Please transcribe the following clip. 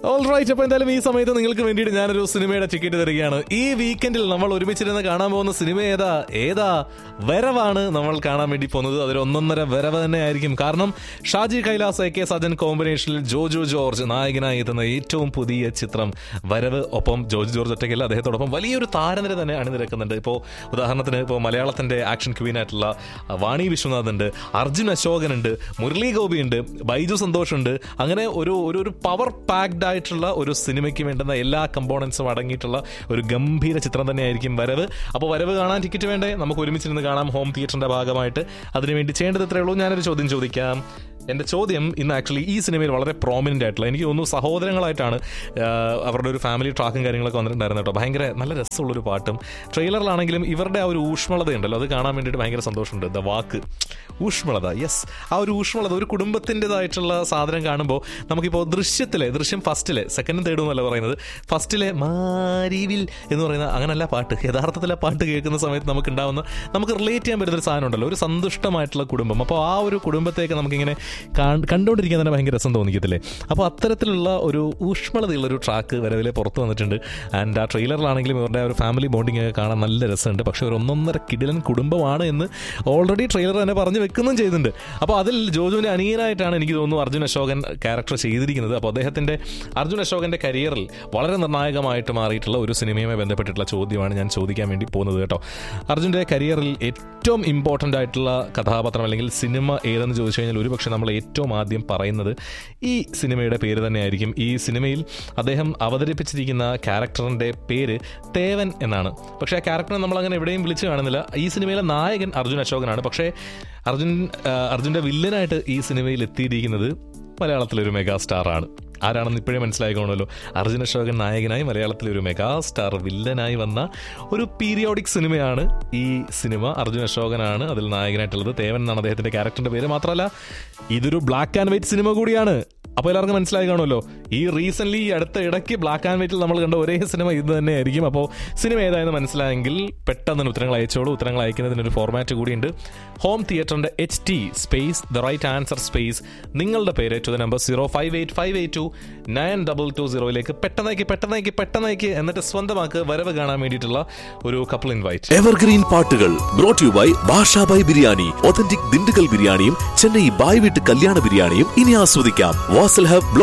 alright അപ്പൊ എന്തായാലും ഈ സമയത്ത് നിങ്ങൾക്ക് വേണ്ടിയിട്ട് ഞാനൊരു സിനിമയുടെ ടിക്കറ്റ് തരികയാണ് ഈ വീക്കെൻഡിൽ നമ്മൾ ഒരുമിച്ചിരുന്ന് കാണാൻ പോകുന്ന സിനിമ ഏതാ ഏതാ വരവാണ് നമ്മൾ കാണാൻ വേണ്ടി പോകുന്നത് അതൊരു ഒന്നൊന്നര വരവ് തന്നെ ആയിരിക്കും കാരണം ഷാജി കൈലാസ് എ കെ സജൻ കോമ്പിനേഷനിൽ ജോജു ജോർജ് നായകനായി എത്തുന്ന ഏറ്റവും പുതിയ ചിത്രം വരവ് ഒപ്പം ജോർജ് ജോർജ് ഒറ്റയ്ക്കല്ല അദ്ദേഹത്തോടൊപ്പം വലിയൊരു താരനിര തന്നെ അണിനിരക്കുന്നുണ്ട് ഇപ്പോൾ ഉദാഹരണത്തിന് ഇപ്പോൾ മലയാളത്തിന്റെ ആക്ഷൻ ക്വീൻ ആയിട്ടുള്ള വാണി വിശ്വനാഥ് ഉണ്ട് അർജുൻ അശോകൻ ഉണ്ട് മുരളി ഗോപി ഉണ്ട് ബൈജു സന്തോഷ് ഉണ്ട് അങ്ങനെ ഒരു ഒരു ഒരു പവർ പാക്ഡ് ആയിട്ടുള്ള ഒരു സിനിമയ്ക്ക് വേണ്ടുന്ന എല്ലാ കമ്പോണൻസും അടങ്ങിയിട്ടുള്ള ഒരു ഗംഭീര ചിത്രം തന്നെയായിരിക്കും വരവ് അപ്പോൾ വരവ് കാണാൻ ടിക്കറ്റ് വേണ്ടേ നമുക്ക് ഒരുമിച്ചിരുന്ന് കാണാം ഹോം തിയേറ്ററിന്റെ ഭാഗമായിട്ട് അതിനുവേണ്ടി ചെയ്യേണ്ടത് ഇത്രയേ ഉള്ളൂ ഞാനൊരു ചോദ്യം ചോദിക്കാം എൻ്റെ ചോദ്യം ഇന്ന് ആക്ച്വലി ഈ സിനിമയിൽ വളരെ പ്രോമിനൻ്റ് ആയിട്ടുള്ള എനിക്ക് തോന്നുന്നു സഹോദരങ്ങളായിട്ടാണ് ആ, അവരുടെ ഒരു ഫാമിലി ട്രാക്കും കാര്യങ്ങളൊക്കെ വന്നിട്ടുണ്ടായിരുന്നു കേട്ടോ ഭയങ്കര നല്ല രസമുള്ളൊരു പാട്ടും ട്രെയിലറിലാണെങ്കിലും ഇവരുടെ ആ ഒരു ഊഷ്മളത ഉണ്ടല്ലോ അത് കാണാൻ വേണ്ടിയിട്ട് ഭയങ്കര സന്തോഷമുണ്ട് ദ വാക്ക് ഊഷ്മളത യെസ് ആ ഒരു ഊഷ്മളത ഒരു കുടുംബത്തിൻ്റെതായിട്ടുള്ള സാധനം കാണുമ്പോൾ നമുക്കിപ്പോൾ ദൃശ്യത്തിലെ ദൃശ്യം ഫസ്റ്റിലെ സെക്കൻഡും തേർഡും എന്നല്ല പറയുന്നത് ഫസ്റ്റിലെ മാരിവിൽ എന്ന് പറയുന്ന അങ്ങനല്ല പാട്ട് യഥാർത്ഥത്തിലെ പാട്ട് കേൾക്കുന്ന സമയത്ത് നമുക്ക് ഉണ്ടാവുന്ന നമുക്ക് റിലേറ്റ് ചെയ്യാൻ പറ്റുന്ന ഒരു സാധനം ഉണ്ടല്ലോ ഒരു സന്തുഷ്ടമായിട്ടുള്ള കുടുംബം അപ്പോൾ ആ ഒരു കുടുംബത്തേക്ക് നമുക്കിങ്ങനെ കാണ്- കണ്ടുകൊണ്ടിരിക്കാൻ തന്നെ ഭയങ്കര രസം തോന്നിക്കത്തില്ലേ അപ്പോൾ അത്തരത്തിലുള്ള ഒരു ഊഷ്മളതയുള്ള ഒരു ട്രാക്ക് വരവിലെ പുറത്ത് വന്നിട്ടുണ്ട് ആൻഡ് ആ ട്രെയിലറിലാണെങ്കിലും ഇവരുടെ ആ ഒരു ഫാമിലി ബോണ്ടിങ് ഒക്കെ കാണാൻ നല്ല രസമുണ്ട് പക്ഷേ ഒരു ഒന്നൊന്നര കിടിലൻ കുടുംബമാണ് എന്ന് ഓൾറെഡി ട്രെയിലർ തന്നെ പറഞ്ഞു വെക്കുകയും ചെയ്തിട്ടുണ്ട് അപ്പോൾ അതിൽ ജോജുവിൻ്റെ അനിയനായിട്ടാണ് എനിക്ക് തോന്നുന്നു അർജുൻ അശോകൻ ക്യാരക്ടർ ചെയ്തിരിക്കുന്നത് അപ്പോൾ അദ്ദേഹത്തിൻ്റെ അർജുൻ അശോകൻ്റെ കരിയറിൽ വളരെ നിർണായകമായിട്ട് മാറിയിട്ടുള്ള ഒരു സിനിമയുമായി ബന്ധപ്പെട്ടിട്ടുള്ള ചോദ്യമാണ് ഞാൻ ചോദിക്കാൻ വേണ്ടി പോകുന്നത് കേട്ടോ അർജുൻ്റെ കരിയറിൽ ഏറ്റവും ഇമ്പോർട്ടൻ്റ് ആയിട്ടുള്ള കഥാപാത്രം അല്ലെങ്കിൽ സിനിമ ഏതെന്ന് ചോദിച്ചു കഴിഞ്ഞാൽ ഒരുപക്ഷെ നമ്മൾ ഏറ്റവും ആദ്യം പറയുന്നത് ഈ സിനിമയുടെ പേര് തന്നെയായിരിക്കും ഈ സിനിമയിൽ അദ്ദേഹം അവതരിപ്പിച്ചിരിക്കുന്ന ക്യാരക്ടറിൻ്റെ പേര് തേവൻ എന്നാണ് പക്ഷേ ആ ക്യാരക്ടറെ നമ്മൾ അങ്ങനെ എവിടെയും വിളിച്ചു കാണുന്നില്ല ഈ സിനിമയിലെ നായകൻ അർജുൻ അശോകനാണ് പക്ഷേ അർജുൻ ആ, അർജുൻ്റെ വില്ലനായിട്ട് ഈ സിനിമയിൽ എത്തിയിരിക്കുന്നത് മലയാളത്തിലൊരു മെഗാ സ്റ്റാറാണ് ആരാണെന്ന് ഇപ്പോഴേ മനസ്സിലായിക്കോണമല്ലോ അർജുൻ അശോകൻ നായകനായി മലയാളത്തിലെ ഒരു മെഗാ സ്റ്റാർ വില്ലനായി വന്ന ഒരു പീരിയോഡിക് സിനിമയാണ് ഈ സിനിമ അർജുൻ അശോകനാണ് അതിൽ നായകനായിട്ടുള്ളത് തേവൻ എന്നാണ് അദ്ദേഹത്തിന്റെ ക്യാരക്ടറിന്റെ പേര് മാത്രമല്ല ഇതൊരു ബ്ലാക്ക് ആൻഡ് വൈറ്റ് സിനിമ കൂടിയാണ് അപ്പോൾ എല്ലാവർക്കും മനസ്സിലായി കാണുമല്ലോ ഈ റീസെന്റ് ഈ അടുത്ത ഇടയ്ക്ക് ബ്ലാക്ക് ആൻഡ് വൈറ്റിൽ നമ്മൾ കണ്ട ഒരേ സിനിമ ഇത് തന്നെയായിരിക്കും അപ്പോൾ സിനിമ ഏതായെന്ന് മനസ്സിലായെങ്കിൽ പെട്ടെന്ന് തന്നെ ഉത്തരങ്ങൾ അയച്ചോളൂ ഉത്തരങ്ങൾ അയക്കുന്നതിനൊരു ഫോർമാറ്റ് കൂടിയുണ്ട് ഹോം തിയേറ്ററിന്റെ H T space the right answer space നിങ്ങളുടെ പേര് to the number zero five eight five eight two nine double two സീറോയിലേക്ക് പെട്ടെന്നേക്ക് പെട്ടെന്നേക്ക് പെട്ടെന്നേക്ക് എന്നിട്ട് സ്വന്തമാക്ക് വരവ് കാണാൻ വേണ്ടിയിട്ടുള്ള ഒരു കപ്പിൾ ഇൻവൈറ്റ് എവർഗ്രീൻ പാട്ടുകൾ brought you by Basha by biryani authentic Dindigul ബിരിയാണിയും ചെന്നൈ ബായ് വീട്ട് കല്യാണ ബിരിയാണിയും ഇനി ആസ്വദിക്കാം വാസൽ ഹബ്